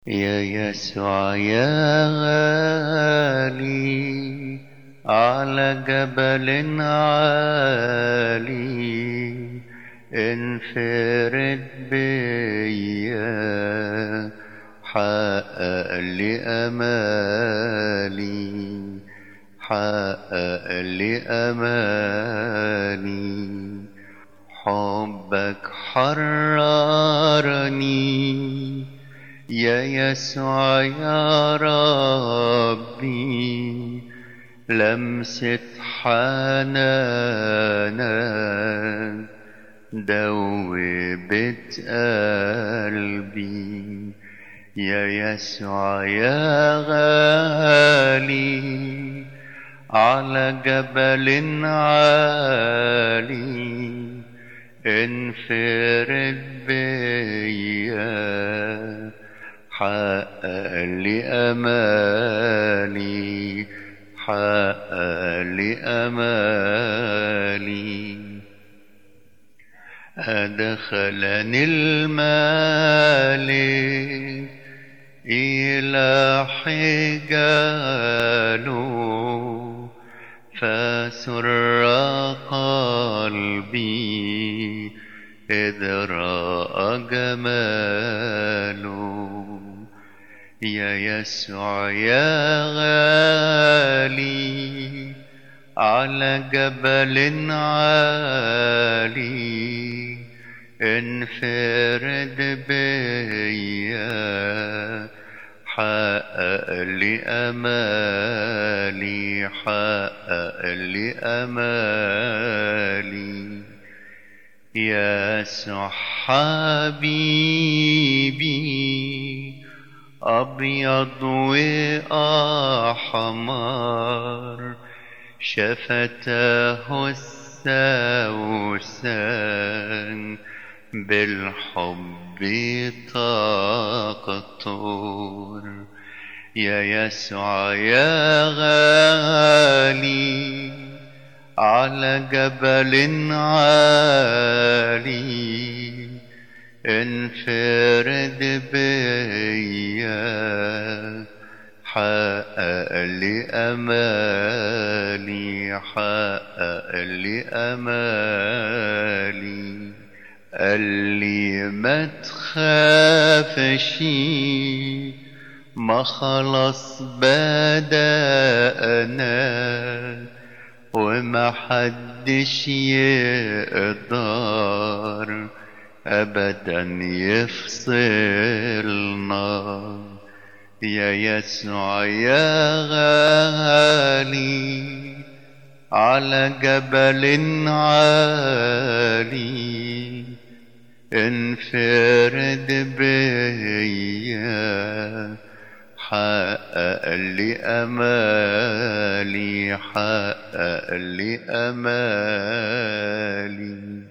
يا يسوع يا غالي على جبل عالي انفرد بيا حقق لي امالي حقق لي امالي حبك حررني يا يسوع يا ربي لمسة حنانك دوبت قلبي يا يسوع يا غالي على جبل عالي انفرد بيا حقق لي امالي حقق لي امالي أدخلني المالك إلى حجاله فسر قلبي إذ رأى جماله يا يسوع يا غالي على جبل عالي انفرد بيا حقق لي امالي حقق لي امالي يا حبيبي ابيض واحمر شفتاه السوسن بالحب تقطر يا يسوع يا غالي على جبل عالي انفرد بيا حقق لي امالي حقق لي امالي قال لي ما تخافش ما خلص بدأنا وما حدش يقدر ابدا يفصلنا يا يسوع يا غالي على جبل عالي انفرد بيا حقق لي امالي حقق لي امالي